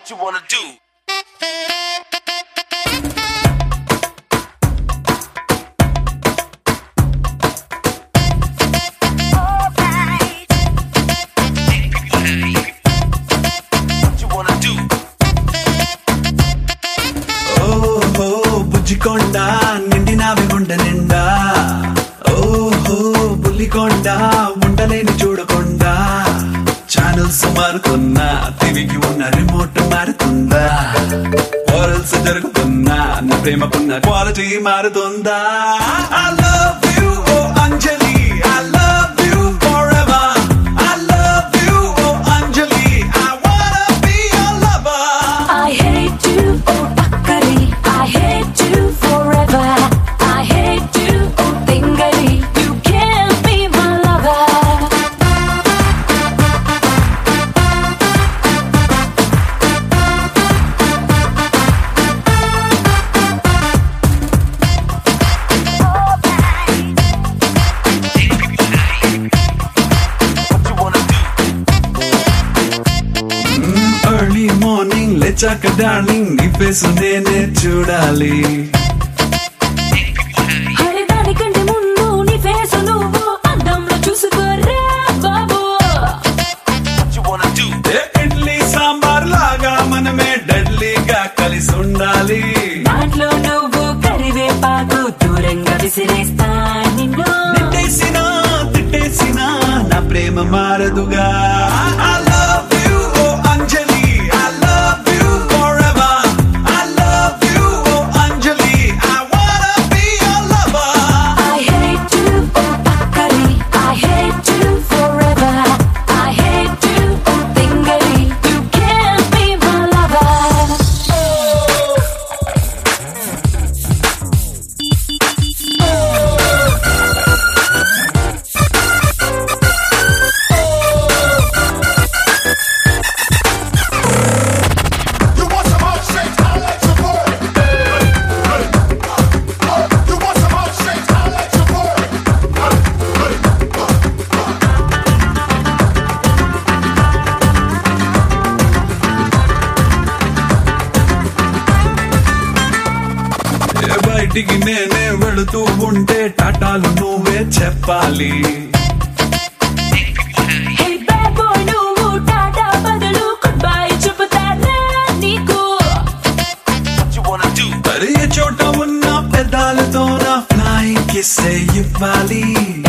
you wanna do? What you wanna do? ఓహో బుజ్జికొండ నిండినావి గుండె నిండా ఓహో బుల్లికొండ ఉండలేని చూడకుండా ఛానల్స్ మారుతున్నా టీవీకి ఉన్న రిమోట్ మారుతుందా ఓరల్స్ జరుగుతున్నా నా ప్రేమకున్న క్వాలిటీ మారుతుందా I love you, oh Anjali I love you forever I love you, oh Anjali I wanna be your lover I hate you, oh Bakari. I hate you forever. I hate you, oh Tingari. You can't be my lover. What you wanna do? Early morning లేచాక darling నీ face నేనే చూడాలి అరే దానికంటే ముందు నీ face నువ్వు అద్దంలో చూసుకోరా బాబు What you wanna do? ఏ ఇడ్లీ సాంబార్ లాగా మనమే డెడ్లీగా కలిసి ఉండాలి దాంట్లో నువ్వు కరివేపాకు దూరంగా విసిరేస్తా నిన్ను నెట్టేసినా తిట్టేసినా నా ప్రేమ మారదుగా I love you, oh Anjali I love you forever I love you, oh Anjali I wanna be your lover I hate you, oh Bakari. I hate you forever. I hate you, oh Tingari. You can't be my lover. You want some hot shakes? I'll let you work. You want some hot shakes? I'll let you work. ఏ బయటికి నేనే వెళుతూ ఉంటే టాటాలు నువ్వే చెప్పాలి Hey bad boy, నువ్వు టాటా బదులు goodbye చెబుతానా నీకు? What you wanna do? మరి ఏ చోట ఉన్న పెదాలతో నా ఫ్లైంగ్ కిస్ ఇవ్వాలి